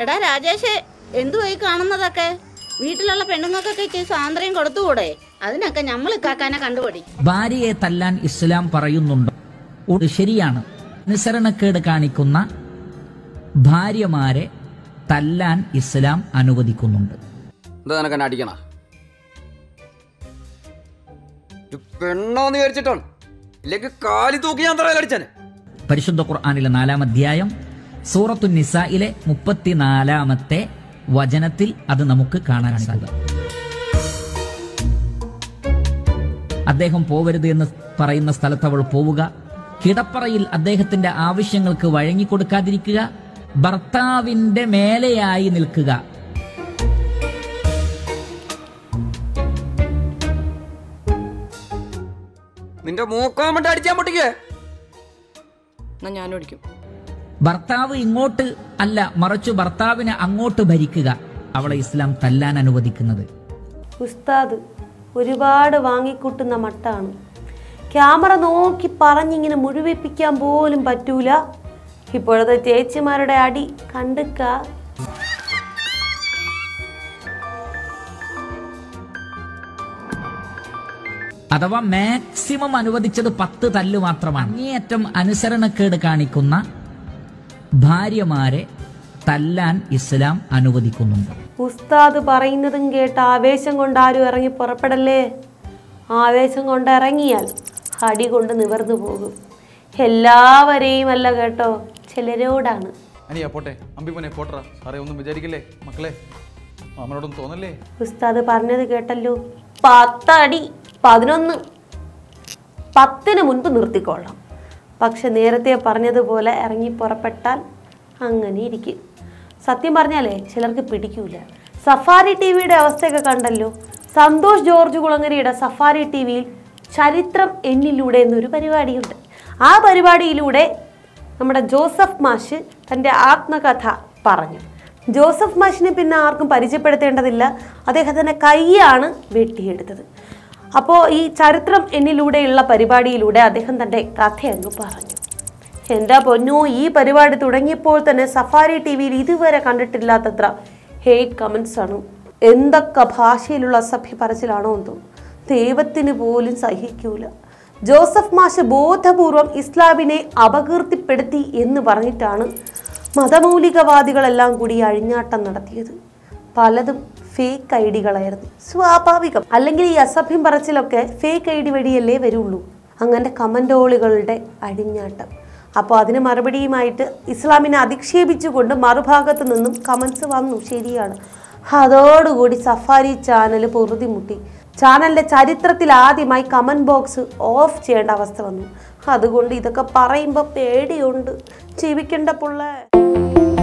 എടാ രാജേഷ് എന്തുവായി കാണുന്നതൊക്കെ വീട്ടിലുള്ള പെണ്ണുങ്ങൾക്കൊക്കെ ഇച്ചിരി സ്വാതന്ത്ര്യം കൊടുത്തുകൂടെ അതിനൊക്കെ നമ്മൾ ഇക്കാക്കാനെ കണ്ടുപിടി ഭാര്യയെ തല്ലാൻ ഇസ്ലാം പറയുന്നുണ്ടോ ഉ- ശരിയാണ് അനുസരണക്കേട് കാണിക്കുന്ന ഭാര്യമാരെ തല്ലാൻ ഇസ്ലാം അനുവദിക്കുന്നുണ്ട് എന്താ നിനക്ക് എന്നെ അടിക്കണ പെണ്ണോന്ന് വിചാരിച്ചിട്ടാണ് ഇല്ലെങ്കിൽ കാലി തൂക്കി ഞാൻ തറയിൽ അടിച്ചാനെ പരിശുദ്ധ ഖുർആാനിലെ നാലാം അധ്യായം സൂറത്തു നിസയിലെ മുപ്പത്തിനാലാമത്തെ വചനത്തിൽ അത് നമുക്ക് കാണാൻ സാധിക്കും അദ്ദേഹം പോവരുത് എന്ന് പറയുന്ന സ്ഥലത്ത് അവൾ പോവുക കിടപ്പറയിൽ അദ്ദേഹത്തിന്റെ ആവശ്യങ്ങൾക്ക് വഴങ്ങിക്കൊടുക്കാതിരിക്കുക ഭർത്താവിന്റെ മേലെയായി നിൽക്കുക നിന്റെ മൂക്കാൻ വേണ്ടി അടിച്ചാൻ പൊട്ടിക്കേ എന്നാ ഞാനും അടിക്കും ഭർത്താവ് ഇങ്ങോട്ട് അല്ല മറിച്ചു ഭർത്താവിനെ അങ്ങോട്ട് ഭരിക്കുക അവളെ ഇസ്ലാം തല്ലാൻ അനുവദിക്കുന്നത് ഉസ്താദ് ഒരുപാട് വാങ്ങിക്കൂട്ടുന്ന മട്ടാണ് ക്യാമറ നോക്കി പറഞ്ഞിങ്ങനെ മുഴുവിപ്പിക്കാൻ പോലും പറ്റൂല ഇപ്പോഴത്തെ ചേച്ചിമാരുടെ അടി കണ്ടുക്ക അഥവാ മാക്സിമം അനുവദിച്ചത് പത്ത് തല്ല് മാത്രമാണ് അങ്ങേയറ്റം അനുസരണക്കേട് കാണിക്കുന്ന ഭാര്യമാരെ തല്ലാൻ ഇസ്ലാം അനുവദിക്കുന്നുണ്ട് ഉസ്താദ് പറയുന്നതും കേട്ട് ആവേശം കൊണ്ട് ആരും ഇറങ്ങി പുറപ്പെടല്ലേ ആവേശം കൊണ്ട് ഇറങ്ങിയാൽ അടി കൊണ്ട് നിവർന്നു പോകും എല്ലാവരെയും അല്ല കേട്ടോ ചിലരോടാണ് അനിയാ പോട്ടെ അമ്പിമോനെ പോട്ടറ സാറേ ഒന്നും വിചാരിക്കില്ലേ മക്കളെ മാമനോടൊന്നും തോന്നല്ലേ ഉസ്താദ് പറഞ്ഞത് കേട്ടല്ലോ പത്തടി പതിനൊന്ന് പത്തിന് മുൻപ് നിർത്തിക്കൊള്ളാം പക്ഷെ നേരത്തെ പറഞ്ഞതുപോലെ ഇറങ്ങി പുറപ്പെട്ടാൽ അങ്ങനെ ഇരിക്കും സത്യം പറഞ്ഞാലേ ചിലർക്ക് പിടിക്കൂല സഫാരി ടി വിയുടെ അവസ്ഥയൊക്കെ കണ്ടല്ലോ സന്തോഷ് ജോർജ് കുളങ്ങരയുടെ സഫാരി ടി വിയിൽ ചരിത്രം എന്നിലൂടെ എന്നൊരു പരിപാടിയുണ്ട് ആ പരിപാടിയിലൂടെ നമ്മുടെ ജോസഫ് മാഷ് തൻ്റെ ആത്മകഥ പറഞ്ഞു ജോസഫ് മാഷിനെ പിന്നെ ആർക്കും പരിചയപ്പെടുത്തേണ്ടതില്ല അദ്ദേഹത്തിൻ്റെ കൈയാണ് വെട്ടിയെടുത്തത് അപ്പോൾ ഈ ചരിത്രം എന്നിലൂടെയുള്ള പരിപാടിയിലൂടെ അദ്ദേഹം തൻ്റെ കഥയങ്ങ് പറഞ്ഞു എൻ്റെ പൊന്നോ ഈ പരിപാടി തുടങ്ങിയപ്പോൾ തന്നെ സഫാരി ടി വിയിൽ ഇതുവരെ കണ്ടിട്ടില്ലാത്തത്ര ഹെയ്റ്റ് കമൻസ് ആണ് എന്തൊക്കെ ഭാഷയിലുള്ള അസഭ്യ പറച്ചിലാണോ എന്തോ ദൈവത്തിന് പോലും സഹിക്കൂല ജോസഫ് മാഷ് ബോധപൂർവം ഇസ്ലാമിനെ അപകീർത്തിപ്പെടുത്തി എന്ന് പറഞ്ഞിട്ടാണ് മതമൗലികവാദികളെല്ലാം കൂടി അഴിഞ്ഞാട്ടം നടത്തിയത് പലതും ഫേക്ക് ഐ ഡികളായിരുന്നു സ്വാഭാവികം അല്ലെങ്കിൽ ഈ അസഭ്യം പറച്ചിലൊക്കെ ഫേക്ക് ഐ ഡി വഴിയല്ലേ വരുള്ളൂ അങ്ങനെ കമൻറ്റോളുകളുടെ അഴിഞ്ഞാട്ടം അപ്പോൾ അതിന് മറുപടിയുമായിട്ട് ഇസ്ലാമിനെ അധിക്ഷേപിച്ചുകൊണ്ട് മറുഭാഗത്ത് നിന്നും കമൻസ് വന്നു ശരിയാണ് അതോടുകൂടി സഫാരി ചാനൽ പൊറുതിമുട്ടി ചാനലിന്റെ ചരിത്രത്തിൽ ആദ്യമായി കമന്റ് ബോക്സ് ഓഫ് ചെയ്യേണ്ട അവസ്ഥ വന്നു അതുകൊണ്ട് ഇതൊക്കെ പറയുമ്പോൾ പേടിയുണ്ട് ജീവിക്കേണ്ട പുള്ള